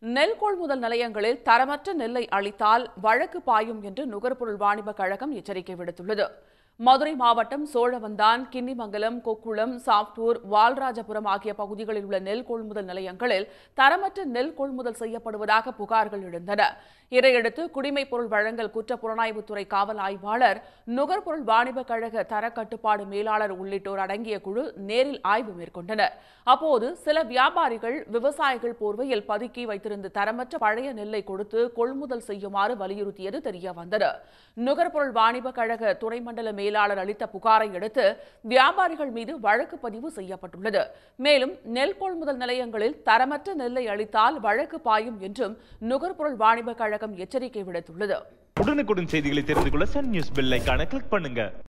நெல் கொள்முதல் நிலையங்களில் தரமற்ற நெல்லை அளித்தால் வழக்கு பாயும் என்று நுகர்பொருள் வாணிப கழகம் எச்சரிக்கை விடுத்துள்ளது மதுரை மாவட்டம் சோழவந்தான் கிண்ணிமங்கலம் கொக்குளம் சாப்டூர் வால்ராஜபுரம் ஆகிய பகுதிகளில் உள்ள நெல் கொள்முதல் நிலையங்களில் தரமற்ற நெல் கொள்முதல் செய்யப்படுவதாக புகார்கள் எழுந்தன இதையடுத்து குடிமைப் பொருள் வழங்கல் குற்ற புலனாய்வுத்துறை காவல் ஆய்வாளர் நுகர்பொருள் வாணிப கழக தர கட்டுப்பாடு மேலாளர் உள்ளிட்டோர் அடங்கிய குழு நேரில் ஆய்வு மேற்கொண்டனர் அப்போது சில வியாபாரிகள் விவசாயிகள் போர்வையில் பதுக்கி வைத்திருந்த தரமற்ற பழைய நெல்லை கொடுத்து கொள்முதல் செய்யுமாறு வலியுறுத்தியது தெரிய வந்தது நுகர்பொருள் வாணிப கழக துணை மண்டல மேலாளர் அளித்த புகாரை அடுத்து வியாபாரிகள் மீது வழக்கு பதிவு செய்யப்பட்டுள்ளது மேலும் நெல் கொள்முதல் நிலையங்களில் தரமற்ற நெல்லை அளித்தால் வழக்கு பாயும் என்றும் நுகர்பொருள் வாணிப கழகம் எச்சரிக்கை விடுத்துள்ளது உடனுக்குடன் செய்திகளை தெரிந்து கொள்ள சன் நியூஸ் பெல் ஐகானை கிளிக் பண்ணுங்க